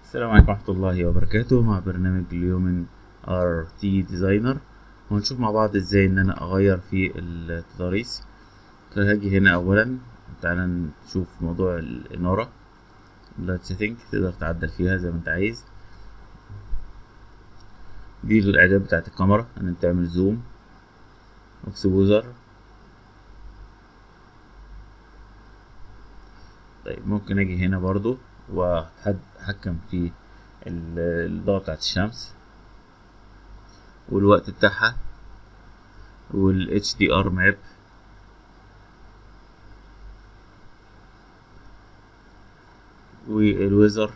السلام عليكم ورحمة الله وبركاته مع برنامج اليومن ار تي ديزاينر وهنشوف مع بعض ازاي ان انا اغير في التضاريس فهاجي هنا اولا تعالى نشوف موضوع الانارة لايت سيتنج تقدر تعدل فيها زي ما انت عايز دي الاعداد بتاعت الكاميرا ان انت تعمل زوم اكسبوزر طيب ممكن اجي هنا برضو واتحكم في الإضاءة بتاعت الشمس والوقت بتاعها وال HDR ماب والويزر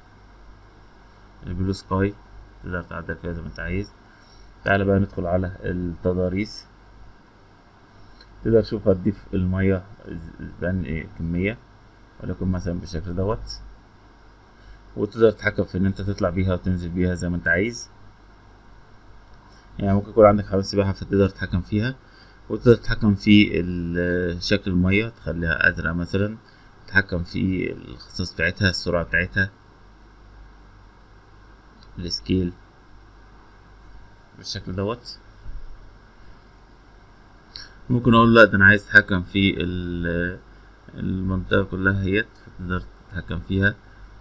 البلو سكاي تقدر تعدل فيها زي ما انت عايز تعالى بقى ندخل على التضاريس تقدر تشوف هتضيف المية بأنهي كمية ولكن مثلا بالشكل دوت وتقدر تتحكم في ان انت تطلع بيها وتنزل بيها زي ما انت عايز يعني ممكن يكون عندك حمام سباحة فتقدر تتحكم فيها وتقدر تتحكم في شكل المية تخليها أزرق مثلا تتحكم في الخصائص بتاعتها السرعة بتاعتها السكيل بالشكل دوت ممكن اقول لا ده انا عايز اتحكم في المنطقة كلها هيت فتقدر تتحكم فيها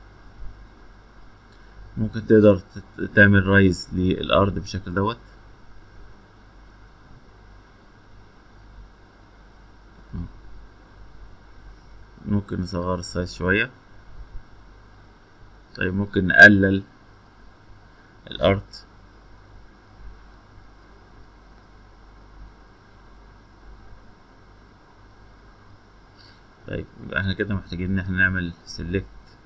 ممكن تقدر تعمل رايز للأرض بالشكل دوت ممكن نصغر السايز شوية طيب ممكن نقلل الأرض طيب يبقى احنا كده محتاجين ان احنا نعمل سيلكت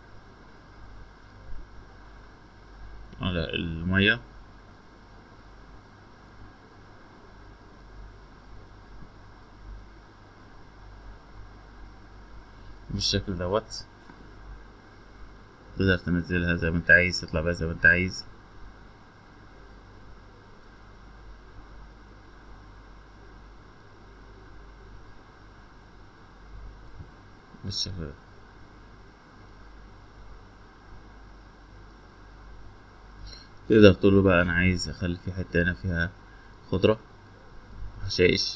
على المية بالشكل دوت تقدر تنزلها زي ما انت عايز تطلع بيها زي ما انت عايز بالشكل ده تقدر تقول بقى انا عايز اخلي في حته هنا فيها خضره حشائش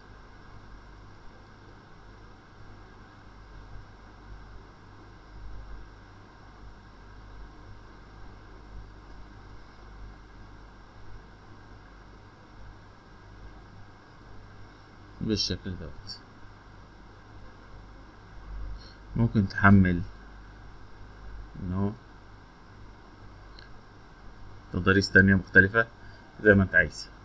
بالشكل دوت ممكن تحمل انه تضاريس تانية مختلفة زي ما انت عايز